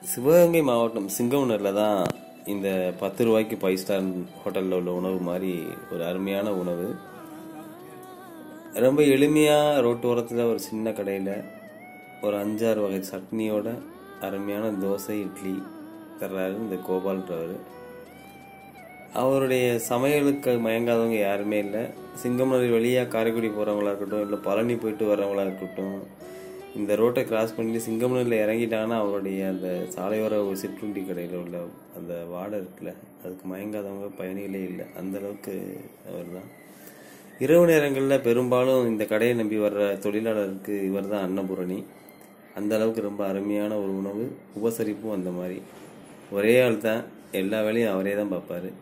சிவகங்கை மாவட்டம் சிங்கமுனரில் தான் இந்த பத்து ரூபாய்க்கு ஃபைவ் ஸ்டார் ஹோட்டலில் உள்ள உணவு மாதிரி ஒரு அருமையான உணவு ரொம்ப எளிமையாக ரோட்டு ஓரத்தில் ஒரு சின்ன கடையில் ஒரு அஞ்சாறு வகை சட்னியோட அருமையான தோசை இட்லி தர்றாரு இந்த கோபால்ன்றவர் அவருடைய சமையலுக்கு மயங்காதவங்க யாருமே இல்லை சிங்கமனரி வழியாக காரைக்குடி போகிறவங்களா இருக்கட்டும் இல்லை பழனி போயிட்டு வரவங்களா இருக்கட்டும் இந்த ரோட்டை கிராஸ் பண்ணி சிங்கமனரியில் இறங்கிட்டாங்கன்னா அவருடைய அந்த சாலையோர ஒரு சிற்றுண்டி கடையில் உள்ள அந்த வாடை இருக்குல்ல அதுக்கு மயங்காதவங்க பயணிகளே இல்லை அந்த அளவுக்கு அவர் தான் இரவு நேரங்களில் பெரும்பாலும் இந்த கடையை நம்பி வர்ற தொழிலாளருக்கு இவர் தான் அன்னபூரணி அந்த அளவுக்கு ரொம்ப அருமையான ஒரு உணவு உபசரிப்பும் அந்த மாதிரி ஒரே ஆள் தான் எல்லா வேலையும் அவரே தான் பார்ப்பாரு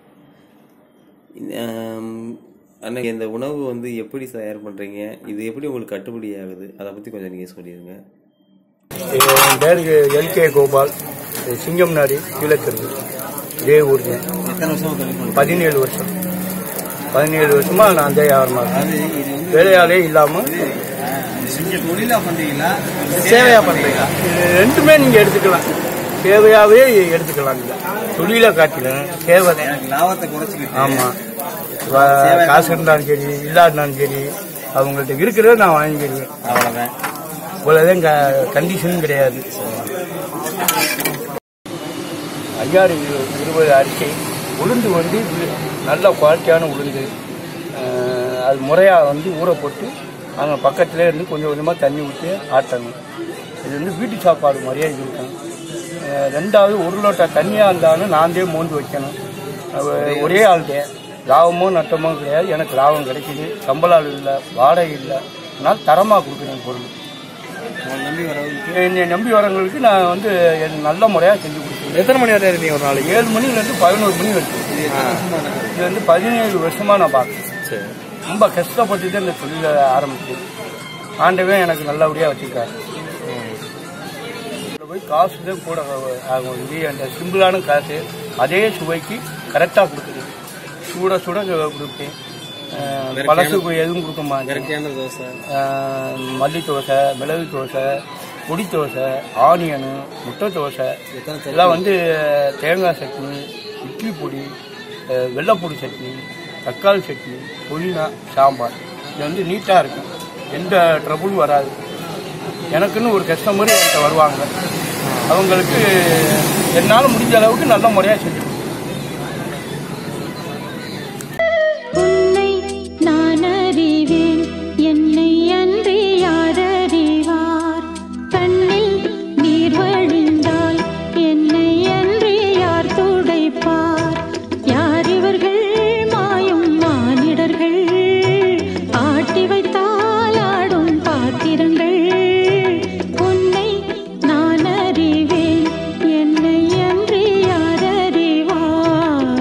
ஆம், அன்னைக்கு இந்த உணவு வந்து எப்படி தயார் பண்ணுறீங்க இது எப்படி உங்களுக்கு கட்டுப்படி ஆகுது அதை பற்றி கொஞ்சம் நீங்கள் சொல்லிடுங்க என் பேர் எல்கே கோபால் சிங்கம் நாடி கீழக்கருக்கு இதே ஊருங்க பதினேழு வருஷம் பதினேழு வருஷமா நான் அந்த வியாபாரமா இருக்கேன். வேலையாளே இல்லாம தொழிலா பண்றீங்களா சேவையா பண்றீங்க இது ரெண்டுமே நீங்க எடுத்துக்கலாம் சேவையாவே எடுத்துக்கலாம் நீங்க தொழிலா காட்டிலும் சேவை தான். லாபத்தை குறைச்சிக்கிட்டு ஆமா வ- காசு இருந்தாலும் சரி இல்லாட்டினாலும் சரி அவங்கள்ட்ட இருக்கிறத நான் வாங்கிடுவேன் அவ்வளவுதான் இவ்வளவுதான் கண்டிஷனும் கிடையாது ஐயாறு இரு- இருபது அரிசி உளுந்து வந்து இது நல்ல குவாலிட்டியான உளுந்து அஹ், அது முறையாக வந்து ஊற போட்டு அங்கே பக்கத்துல இருந்து கொஞ்சம் கொஞ்சமாக தண்ணி ஊற்றி ஆட்டணும் இது வந்து வீட்டு சாப்பாடு மாதிரியே இருக்கணும் அஹ், ரெண்டாவது ஒரு லோட்டா தண்ணியாக இருந்தாலும் நான் தான் மோந்து வைக்கணும் அஹ், ஒரே ஆள்கிட்ட லாபமோ நட்டமோ கிடையாது எனக்கு லாபம் கிடைக்குது சம்பளம் இல்லை வாடகை இல்லை அதனால் தரமாக கொடுக்குறேன் பொருள் உங்களை நம்பி வரவங்க என்னை நம்பி வரவங்களுக்கு நான் வந்து என் நல்ல முறையாக செஞ்சு கொடுக்குறேன் எத்தனை மணி வரை இருந்தீங்க ஒரு நாளைக்கு ஏழு மணிலேருந்து பதினோரு மணி வரைக்கும் இது வந்து பதினேழு வருஷமா நான் பார்க்குறேன் சரி ரொம்ப கஷ்டப்பட்டு தான் இந்த தொழிலை ஆரம்பிச்சது ஆண்டவன் எனக்கு நல்லபடியாக வச்சுருக்காரு இதுல போய் காசு தான் கூட ஆகும் இது அந்த சிம்பிளான காசு அதே சுவைக்கு கரெக்டாக கொடுக்குது சுட சுட கொடுப்பேன் அஹ், பழசுக்கு எதுவும் கொடுக்க மாட்டேன் இயற்கையான தோசை ஆஹ் மல்லி தோசை மிளகு தோசை பொடி தோசை ஆனியனு முட்டை தோசை எல்லாம் வந்து தேங்காய் சட்னி இட்லி பொடி ஆஹ் வெள்ளைப்பொடி சட்னி தக்காளி சட்னி புதினா சாம்பார் இது வந்து நீட்டாக இருக்கும் எந்த ட்ரபுளும் வராது எனக்குன்னு ஒரு கஸ்டமர் என்கிட்ட வருவாங்க அவங்களுக்கு என்னால் முடிஞ்ச அளவுக்கு நல்ல முறையாக செஞ்சு கொடுப்பேன்.